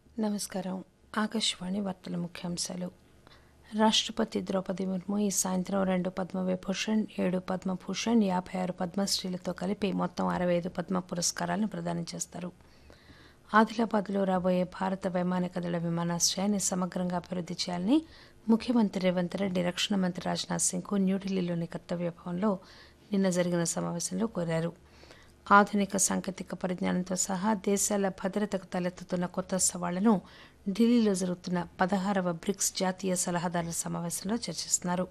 నమస్కారం ఆకాశవాణి వార్తల ముఖ్యాంశాలు రాష్ట్రపతి ద్రౌపది ముర్ము ఈ సాయంత్రం రెండు పద్మవిభూషణ్ ఏడు పద్మభూషణ్ యాభై ఆరు పద్మశ్రీలతో కలిపి మొత్తం అరవై ఐదు పద్మ పురస్కారాలను ప్రదానం చేస్తారు ఆదిలాబాద్లో రాబోయే భారత వైమానిక దళ విమానాశ్రయాన్ని సమగ్రంగా అభివృద్ధి చేయాలని ముఖ్యమంత్రి రేవంత్ రెడ్డి రక్షణ మంత్రి రాజ్నాథ్ సింగ్కు న్యూఢిల్లీలోని కర్తవ్య భవన్లో నిన్న జరిగిన సమావేశంలో కోరారు ఆధునిక సాంకేతిక పరిజ్ఞానంతో సహా దేశాల భద్రతకు తలెత్తుతున్న కొత్త సవాళ్లను ఢిల్లీలో జరుగుతున్న పదహారవ బ్రిక్స్ జాతీయ సలహాదారుల సమావేశంలో చర్చిస్తున్నారు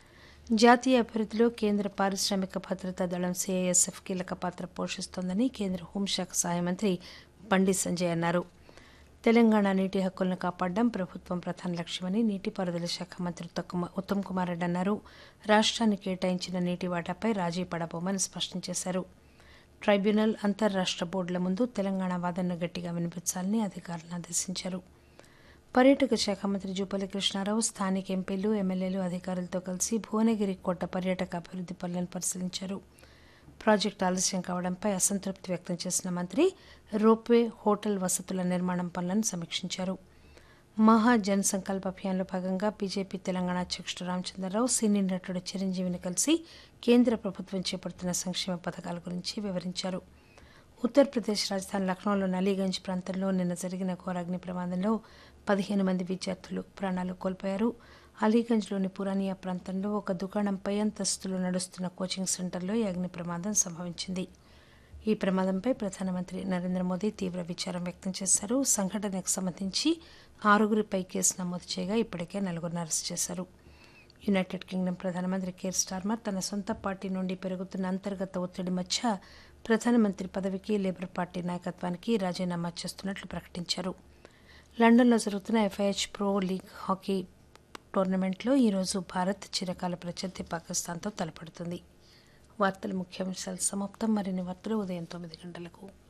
జాతీయ అభివృద్ధిలో కేంద్ర పారిశ్రామిక భద్రతా దళం సిఐఎస్ఎఫ్ కీలక పాత్ర పోషిస్తోందని కేంద్ర హోంశాఖ సహాయ మంత్రి బండి సంజయ్ అన్నారు తెలంగాణ నీటి హక్కులను కాపాడడం ప్రభుత్వం ప్రధాన లక్ష్యమని నీటిపారుదల శాఖ మంత్రి ఉత్తమ్- ఉత్తమ్ కుమార్ రెడ్డి అన్నారు రాష్ట్రానికి కేటాయించిన నీటి వాటాపై రాజీ పడబోమని స్పష్టం చేశారు ట్రైబ్యునల్ అంతర్రాష్ట్ర బోర్డుల ముందు తెలంగాణ వాదనను గట్టిగా వినిపించాలని అధికారులను ఆదేశించారు పర్యాటక శాఖ మంత్రి జూపల్లి కృష్ణారావు స్థానిక ఎంపీలు ఎమ్మెల్యేలు అధికారులతో కలిసి భువనగిరి కోట పర్యాటక అభివృద్ధి పనులను పరిశీలించారు ప్రాజెక్టు ఆలస్యం కావడంపై అసంతృప్తి వ్యక్తం చేసిన మంత్రి రోప్వే హోటల్ వసతుల నిర్మాణం పనులను సమీక్షించారు మహా జన్ సంకల్ప అభియాన్లో భాగంగా బీజేపీ తెలంగాణ అధ్యక్షుడు రామచంద్రరావు సినీ నటుడు చిరంజీవిని కలిసి కేంద్ర ప్రభుత్వం చేపడుతున్న సంక్షేమ పథకాల గురించి వివరించారు ఉత్తరప్రదేశ్ రాజధాని లక్నోలోని అలీగంజ్ ప్రాంతంలో నిన్న జరిగిన ఘోరాగ్ని ప్రమాదంలో పదిహేను మంది విద్యార్థులు ప్రాణాలు కోల్పోయారు అలీగంజ్లోని పురానియా ప్రాంతంలో ఒక దుకాణంపై అంతస్తులో నడుస్తున్న కోచింగ్ సెంటర్లో ఈ అగ్ని ప్రమాదం సంభవించింది ఈ ప్రమాదంపై ప్రధానమంత్రి నరేంద్ర మోదీ తీవ్ర విచారం వ్యక్తం చేశారు సంఘటనకు సంబంధించి ఆరుగురిపై కేసు నమోదు చేయగా ఇప్పటికే నలుగురిని అరెస్ట్ చేశారు యునైటెడ్ కింగ్డమ్ ప్రధానమంత్రి కేర్ స్టార్మర్ తన సొంత పార్టీ నుండి పెరుగుతున్న అంతర్గత ఒత్తిడి మధ్య ప్రధానమంత్రి పదవికి లేబర్ పార్టీ నాయకత్వానికి రాజీనామా చేస్తున్నట్లు ప్రకటించారు లండన్లో జరుగుతున్న ఎఫ్ఐహెచ్ ప్రో లీగ్ హాకీ టోర్నమెంట్లో ఈరోజు భారత్ చిరకాల ప్రత్యర్థి పాకిస్తాన్తో తలపడుతుంది వార్తల ముఖ్యాంశాలు సమాప్తం మరిన్ని వార్తలు ఉదయం తొమ్మిది గంటలకు